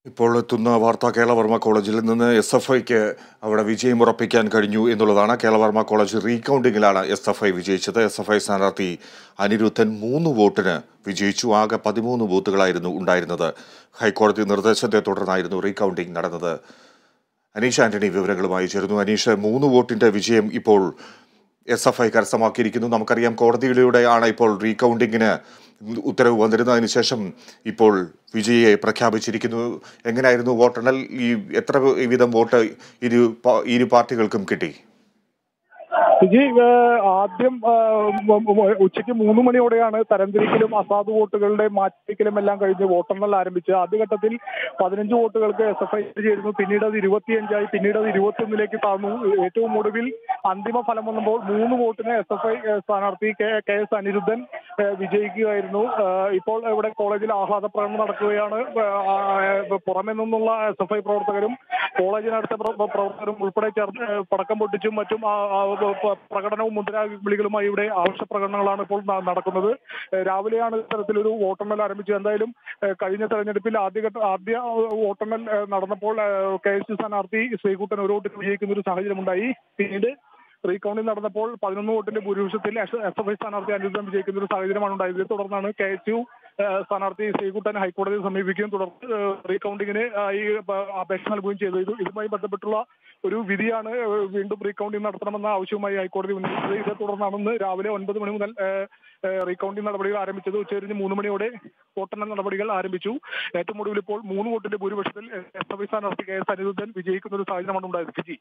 ഇപ്പോൾ എത്തുന്ന വാർത്ത കേരളവർമ്മ കോളേജിൽ നിന്ന് എസ് എഫ് ഐക്ക് അവിടെ വിജയം ഉറപ്പിക്കാൻ കഴിഞ്ഞു എന്നുള്ളതാണ് കേരളവർമ്മ കോളേജ് റീകൗണ്ടിങ്ങിലാണ് എസ് എഫ് ഐ വിജയിച്ചത് എസ് എഫ് ഐ സ്ഥാനാർത്ഥി അനിരുദ്ധൻ മൂന്ന് വോട്ടിന് വിജയിച്ചു ആകെ പതിമൂന്ന് ബൂത്തുകളായിരുന്നു ഉണ്ടായിരുന്നത് ഹൈക്കോടതി നിർദ്ദേശത്തെ തുടർന്നായിരുന്നു റീകൗണ്ടിംഗ് നടന്നത് അനീഷ് ആന്റണി വിവരങ്ങളുമായി ചേരുന്നു അനീഷ് മൂന്ന് വോട്ടിന്റെ വിജയം ഇപ്പോൾ എസ് എഫ് ഐ കരസ്ഥമാക്കിയിരിക്കുന്നു നമുക്കറിയാം കോടതിയിലൂടെയാണ് ഇപ്പോൾ റീകൗണ്ടിങ്ങിന് ഉത്തരവ് വന്നിരുന്നത് അതിനുശേഷം ഇപ്പോൾ വിജയിയെ പ്രഖ്യാപിച്ചിരിക്കുന്നു എങ്ങനെയായിരുന്നു വോട്ടെണ്ണൽ ഈ എത്ര വീതം വോട്ട് ഇരു പ- ഇരു പാർട്ടികൾക്കും കിട്ടി വിജി ഏഹ്, ആദ്യം ഏഹ്, മ- മ- ഉച്ചയ്ക്ക് മൂന്ന് മണിയോടെയാണ് തരംതിരിക്കലും അസാധു വോട്ടുകളുടെ മാറ്റിക്കലും എല്ലാം കഴിഞ്ഞ് വോട്ടെണ്ണൽ ആരംഭിച്ചത് ആദ്യഘട്ടത്തിൽ പതിനഞ്ച് വോട്ടുകൾക്ക് എസ് എഫ് ഐ ചേരുന്നു പിന്നീട് അത് ഇരുപത്തിയഞ്ചായി പിന്നീട് അത് ഇരുപത്തിയൊന്നിലേക്ക് താഴ്ന്നു ഏറ്റവും ഒടുവിൽ അന്തിമ ഫലം വന്നപ്പോൾ മൂന്ന് വോട്ടിന് എസ് എഫ് ഐ സ്ഥാനാർത്ഥി കെ കെ എസ് അനിരുദ്ധൻ ഏഹ്, വിജയിക്കുകയായിരുന്നു ഏഹ്, ഇപ്പോൾ ഇവിടെ കോളേജിൽ ആഹ്ലാദ പ്രകടനം നടക്കുകയാണ് ഏഹ്, പുറമെ നിന്നുള്ള എസ് എഫ് ഐ പ്രവർത്തകരും കോളേജിനടുത്ത പ്ര- പ്ര- പ്രവർത്തകരും ഉൾപ്പെടെ ചേർന്ന് ഏഹ്, പടക്കം പൊട്ടിച്ചും മറ്റും ആ- ആ പ- പ്രകടനവും മുദ്രാവിളികളുമായി ഇവിടെ ആവശ്യ പ്രകടനങ്ങളാണ് ഇപ്പോൾ ന- നടക്കുന്നത് ഏഹ്, രാവിലെയാണ് ഇത്തരത്തിലൊരു വോട്ടെണ്ണൽ ആരംഭിച്ചത് എന്തായാലും ഏഹ്, കഴിഞ്ഞ തെരഞ്ഞെടുപ്പിൽ ആദ്യഘട്ട ആദ്യ ഏഹ്, വോട്ടെണ്ണൽ ഏഹ്, നടന്നപ്പോൾ ഏഹ്, കെ എസ് യു സ്ഥാനാർത്ഥി ശ്രീകുട്ടൻ ഒരു വോട്ടിന് വിജയിക്കുന്ന ഒരു സാഹചര്യമുണ്ടായി പിന്നീട് റീകൗണ്ടിൽ നടന്നപ്പോൾ പതിനൊന്ന് വോട്ടിന്റെ ഭൂരിപക്ഷത്തിൽ എസ് എഫ് ഐ സ്ഥാനാർത്ഥി അനിരുദ്ധം വിജയിക്കുന്ന ഒരു സാഹചര്യമാണ് ഉണ്ടായത് ഇതേ തുടർന്നാണ് കെ എസ് യു സ്ഥാനാർത്ഥി ശ്രീകുട്ടൻ ഹൈക്കോടതിയെ സമീപിക്കുകയും തുടർന്ന് ഏഹ്, റീകൗണ്ടിങ്ങിന് ആ, ഈ പ- അപേക്ഷ നൽകുകയും ചെയ്തു ഇത് ഇതുമായി ബന്ധപ്പെട്ടുള്ള ഒരു വിധിയാണ് ഏഹ്, വീണ്ടും റീകൗണ്ടിങ് നടത്തണമെന്ന ആവശ്യവുമായി ഹൈക്കോടതി ഉന്നയിച്ചത് ഇതേ തുടർന്നാണ് ഇന്ന് രാവിലെ ഒൻപത് മണി മുതൽ ഏഹ്, ഏഹ്, റീകൗണ്ടിങ് നടപടികൾ ആരംഭിച്ചത് ഉച്ചതിരിഞ്ഞ് മൂന്ന് മണിയോടെ വോട്ടെണ്ണൽ നടപടികൾ ആരംഭിച്ചു ഏറ്റവും ഒടുവിൽ ഇപ്പോൾ മൂന്ന് വോട്ടിന്റെ ഭൂരിപക്ഷത്തിൽ എസ് എഫ് ഐ സ്ഥാനാർത്ഥി കെ എസ് അനിരുദ്ധൻ വിജയിക്കുന്ന ഒരു സാഹചര്യമാണ് ഉണ്ടായത് ഫിജി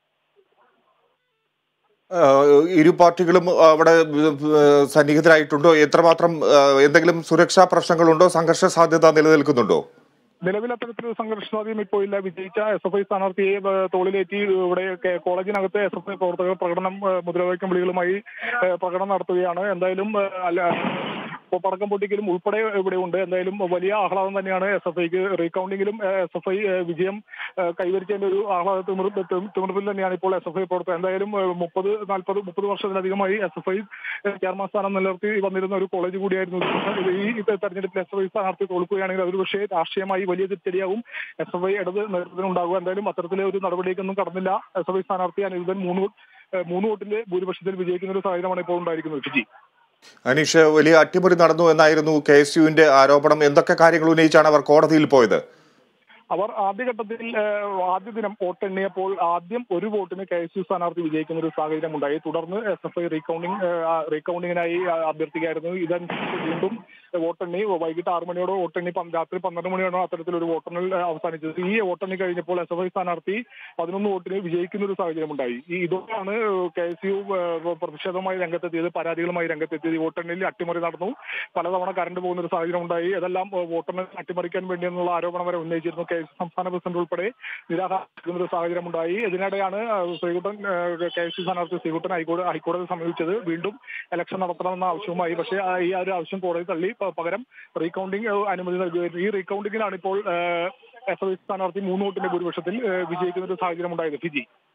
ഏഹ് ഇരു പാർട്ടികളും അവിടെ ഏഹ് സന്നിഹിതരായിട്ടുണ്ടോ എത്രമാത്രം ഏഹ് എന്തെങ്കിലും സുരക്ഷാ പ്രശ്നങ്ങളുണ്ടോ സംഘർഷ സാധ്യത നിലനിൽക്കുന്നുണ്ടോ നിലവിൽ അത്തരത്തിലൊരു സംഘർഷ സാധ്യതയും ഇപ്പോൾ ഇല്ല വിജയിച്ച എസ് എഫ് ഐ സ്ഥാനാർത്ഥിയെ ഏഹ്, തോളിലേറ്റി ഇവിടെ കെ- കോളേജിനകത്ത് എസ് എഫ് ഐ പ്രവർത്തകർ പ്രകടനം ഏഹ്, മുദ്രാവാക്യം വിളികളുമായി ഏഹ്, പ്രകടനം നടത്തുകയാണ് എന്തായാലും ഏഹ്, അല്ല ഇപ്പൊ പടക്കം പൊട്ടിക്കലും ഉൾപ്പെടെ ഇവിടെ ഉണ്ട് എന്തായാലും വലിയ ആഹ്ലാദം തന്നെയാണ് എസ് എഫ് ഐക്ക് റീകൗണ്ടിങ്ങിലും എസ് എഫ് ഐ വിജയം ഏഹ്, കൈവരിച്ചതിന്റെ ഒരു ആഹ്ലാദ തിമിർ തിം- തിമിർപ്പിൽ തന്നെയാണ് ഇപ്പോൾ എസ് എഫ് ഐ പ്രവർത്തകർ എന്തായാലും ഏഹ്, മുപ്പത് നാൽപ്പത് മുപ്പത് വർഷത്തിലധികമായി എസ് എഫ് ഐ ചെയർമാൻ സ്ഥാനം നിലനിർത്തി വന്നിരുന്ന ഒരു കോളേജ് കൂടിയായിരുന്നു ഇത്. ഈ ഇത് തെരഞ്ഞെടുപ്പിൽ എസ് എഫ് ഐ സ്ഥാനാർത്ഥി തോൽക്കുകയാണെങ്കിൽ അതൊരു പക്ഷേ രാഷ്ട്രീയമായി വലിയ തിരിച്ചടിയാവും എസ് എഫ് ഐ ഇടത് നേതൃത്വത്തിന് ഉണ്ടാകുക എന്തായാലും അത്തരത്തിലെ ഒരു നടപടിയൊന്നും കടന്നില്ല എസ് എഫ് ഐ സ്ഥാനാർത്ഥി അനിരുദ്ധൻ മൂന്ന് ഏഹ്, മൂന്ന് വോട്ടിന്റെ ഭൂരിപക്ഷത്തിൽ വിജയിക്കുന്ന ഒരു സാഹചര്യമാണ് ഇപ്പോൾ ഉണ്ടായിരിക്കുന്നത് ഫിജി അനീഷ് വലിയ അട്ടിമറി നടന്നു എന്നായിരുന്നു കെ എസ് യുവിന്റെ ആരോപണം എന്തൊക്കെ കാര്യങ്ങൾ ഉന്നയിച്ചാണ് അവർ കോടതിയിൽ പോയത് അവർ ആദ്യഘട്ടത്തിൽ ഏഹ്, ആദ്യ ദിനം വോട്ടെണ്ണിയപ്പോൾ ആദ്യം ഒരു വോട്ടിന് കെ എസ് യു സ്ഥാനാർത്ഥി വിജയിക്കുന്ന ഒരു സാഹചര്യം ഉണ്ടായി തുടർന്ന് എസ് എഫ് ഐ റീകൗണ്ടിങ് റീകൗണ്ടിങ്ങിനായി അഭ്യർത്ഥിക്കായിരുന്നു ഇതനുസരിച്ച് വീണ്ടും വോട്ടെണ്ണി വൈകിട്ട് ആറ് മണിയോടെ വോട്ടെണ്ണി പന്ത് രാത്രി പന്ത്രണ്ട് മണിയോടെ അത്തരത്തിലൊരു വോട്ടെണ്ണൽ ഏഹ്, അവസാനിച്ചത് ഈ വോട്ടെണ്ണി കഴിഞ്ഞപ്പോൾ എസ് എഫ് ഐ സ്ഥാനാർത്ഥി പതിനൊന്ന് വോട്ടിന് വിജയിക്കുന്ന ഒരു സാഹചര്യം ഉണ്ടായി ഈ ഇതോടെയാണ് കെ എസ് യു പ്രതിഷേധവുമായി രംഗത്തെത്തിയത് പരാതികളുമായി രംഗത്തെത്തിയത് ഈ വോട്ടെണ്ണിൽ അട്ടിമറി നടന്നു പലതവണ കറണ്ട് പോകുന്ന ഒരു സാഹചര്യം ഉണ്ടായി ഇതെല്ലാം ഏഹ്, വോട്ടെണ്ണൽ അട്ടിമറിക്കാൻ വേണ്ടി എന്നുള്ള ആരോപണം വരെ ഉന്നയിച്ചിരുന്നു കെ എസ് യു സംസ്ഥാന പ്രസിഡന്റ് ഉൾപ്പെടെ നിരാകരിക്കുന്ന ഒരു സാഹചര്യം ഉണ്ടായി ഇതിനിടെയാണ് ഏഹ്, ശ്രീകുട്ടൻ ഏഹ്, കെ എസ് യു സ്ഥാനാർത്ഥി ശ്രീകുട്ടൻ ഹൈക്കോടതി ഹൈക്കോടതി സമീപിച്ചത് വീണ്ടും ഇലക്ഷൻ നടത്തണമെന്ന ആവശ്യവുമായി പക്ഷേ ആ, ഈ ഒരു ആവശ്യം കോടതി തള്ളി പ- പകരം റീകൗണ്ടിംഗ് ഏഹ്, അനുമതി നൽകുകയായിരുന്നു ഈ റീകൗണ്ടിങ്ങിലാണ് ഇപ്പോൾ എസ് എഫ് ഐ സ്ഥാനാർത്ഥി മൂന്ന് വോട്ടിന്റെ ഭൂരിപക്ഷത്തിൽ ഏഹ്, വിജയിക്കുന്ന ഒരു സാഹചര്യം ഉണ്ടായത് ഫിജി